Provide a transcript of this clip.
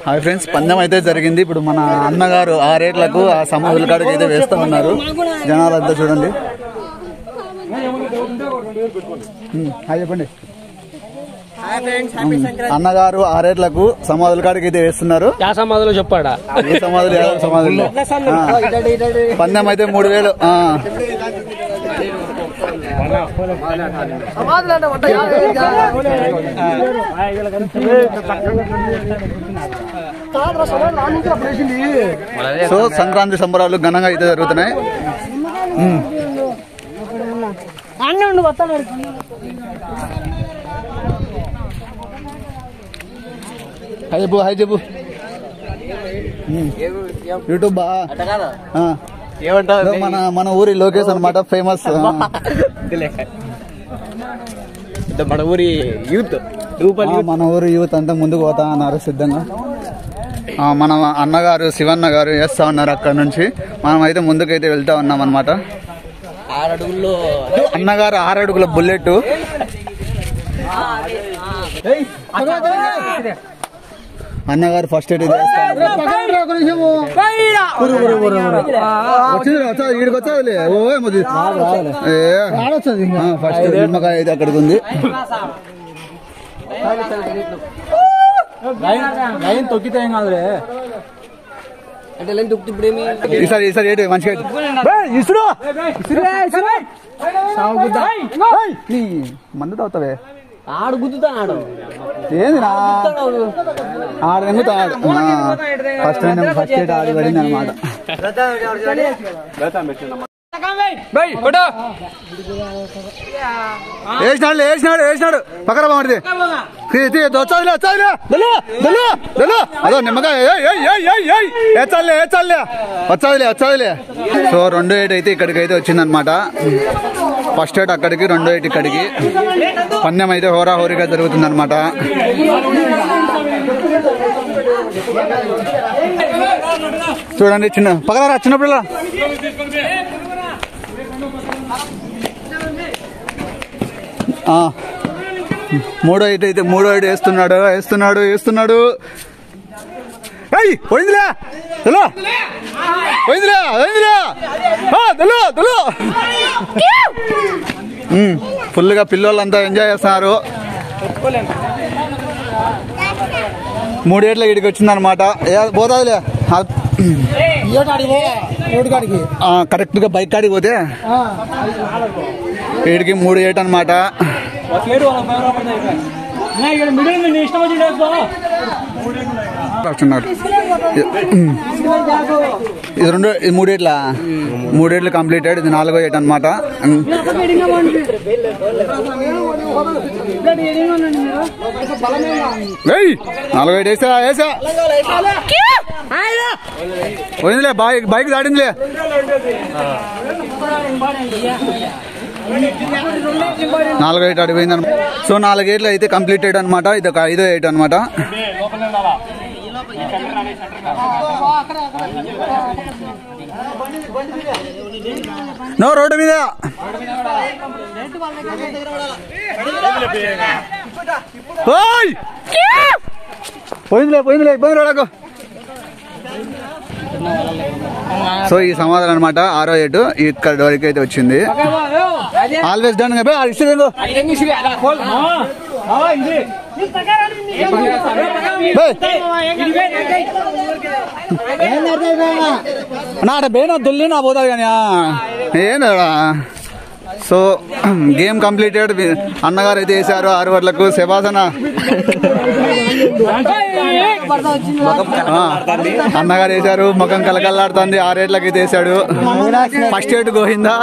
Hi friends పందెం అయితే జరిగింది ఇప్పుడు మన అన్నగారు ఆ రేట్లకు ఆ సమాధుల కాడికి అయితే వేస్తూ ఉన్నారు జనాలంతా చూడండి ఉమ్, హాయ్ చెప్పండి ఉమ్, అన్నగారు ఆ రేట్లకు సమాధుల కాడికి అయితే వేస్తున్నారు యా సమాధిలో చెప్పాడా ఏ సమాధులు ఏ సమాధులు ఆ. పందెం అయితే మూడు వేలు ఆ. సో సంక్రాంతి సంబరాలు ఘనంగా అయితే జరుగుతున్నాయి ఉమ్. అన్నీ ఉండు వస్తాను హాయ్ చెప్పు హాయ్ చెప్పు ఉమ్. యూట్యూబ్ బా ఆ. ఏమంటావు ఇదో మన మన ఊరి లోకేష్ అన్నమాట ఫేమస్ మన ఊరి యూత్ రూపల్ యూత్ మన ఊరి యూత్ అంతా ముందుకు పోతా అన్నారు సిద్ధంగా ఆ, మన అన్నగారు శివన్న గారు వేస్తా ఉన్నారు అక్కడ నుంచి మనం అయితే ముందుకైతే వెళ్తా ఉన్నాం అనమాట ఆరు అడుగుల్లో అన్నగారు ఆరు అడుగుల బుల్లెట్ అన్నగారు ఫస్ట్ ఎయిడ్ ఇది వేస్తా ఉన్నారు. వచ్చింది రా, వచ్చా, ఈడికి వచ్చాదిలే. ఓ, ఏమది? ఏ, ఆ, ఫస్ట్ నిమ్మకాయ అయితే అక్కడికి ఉంది లైన్ తొక్కితే ఏం కాదులే అంటే లైన్ తొక్కితే ఇప్పుడు ఏమి ఈసారి ఈసారి ఏంటి మంచిగా అయితే. ఏయ్, ఇసురు! ఏయ్, నీ మందు తాగుతావే ఆడు గుద్దుతాడు ఏంది నా ఆడ ఎంగుతాడు ఫస్ట్ ఫస్ట్ ఎయిడ్ ఆడి పడింది అనమాట వేసినాడు వేసినాడు వేసినాడు పక్కన బాగుంటుంది వచ్చాదిలే వచ్చాదిలే దలు దలు దలు అదో నిమ్మకాయ ఏయ్, ఏయ్, ఏయ్, ఏయ్, ఏయ్. ఏచాలే ఏచాలే వచ్చాదిలే వచ్చాదిలే సో రెండు ఎయిట్ అయితే ఇక్కడికి అయితే వచ్చిందనమాట ఫస్ట్ ఎయిట్ అక్కడికి రెండో ఎయిట్ ఇక్కడికి పందెం అయితే హోరాహోరీగా జరుగుతుందన్నమాట చూడండి చిన్న పక్కన చిన్నపిల్ల ఆ. మూడో ఐదు అయితే మూడో ఐదు వేస్తున్నాడు వేస్తున్నాడు వేస్తున్నాడు ఏయ్ పోయిందిలే తెలో పోయిందిలే పోయిందిలే ఆ, తెలో తెలో ఉమ్, ఫుల్గా పిల్లోళ్ళంతా ఎంజాయ్ చేస్తున్నారు మూడేట్ల ఇడికి వచ్చిందనమాట పోతాదిలే కరెక్ట్ గా బైక్ కాడికి పోతే వీడికి మూడు ఏట్ అనమాట వస్తున్నారు ఇది రెండు ఇది మూడేట్ల మూడేట్లు కంప్లీటెడ్ ఇది నాలుగో ఏట్ అనమాట నాలుగో ఏట్ వేసా వేసా పోయిందిలే బైక్ బైక్ దాటిందిలే నాలుగో ఎయిట్ అడిపోయింది అనమాట సో నాలుగు ఎయిట్లు అయితే కంప్లీటెడ్ అనమాట ఇది ఒక ఐదో ఎయిట్ అనమాట నో రోడ్డు మీద ఓయ్! పోయిందిలే పోయిందిలే పోయింది రోడకు సో ఈ సమాధానం అనమాట ఆరో ఏటు ఇక్కడ వరకు అయితే వచ్చింది ఆల్వేస్ డన్ ఇస్తుంది నా బేన దుల్లి నా పోతాది కానీ ఏందా సో గేమ్ కంప్లీటెడ్ అన్నగారు అయితే వేశారు ఆరు వర్లకు శవాసన ఆ, అన్నగారు వేశారు ముఖం కలకల్లాడుతుంది ఆరేట్లకి అయితే వేశాడు ఫస్ట్ ఎయిట్ గోహిందా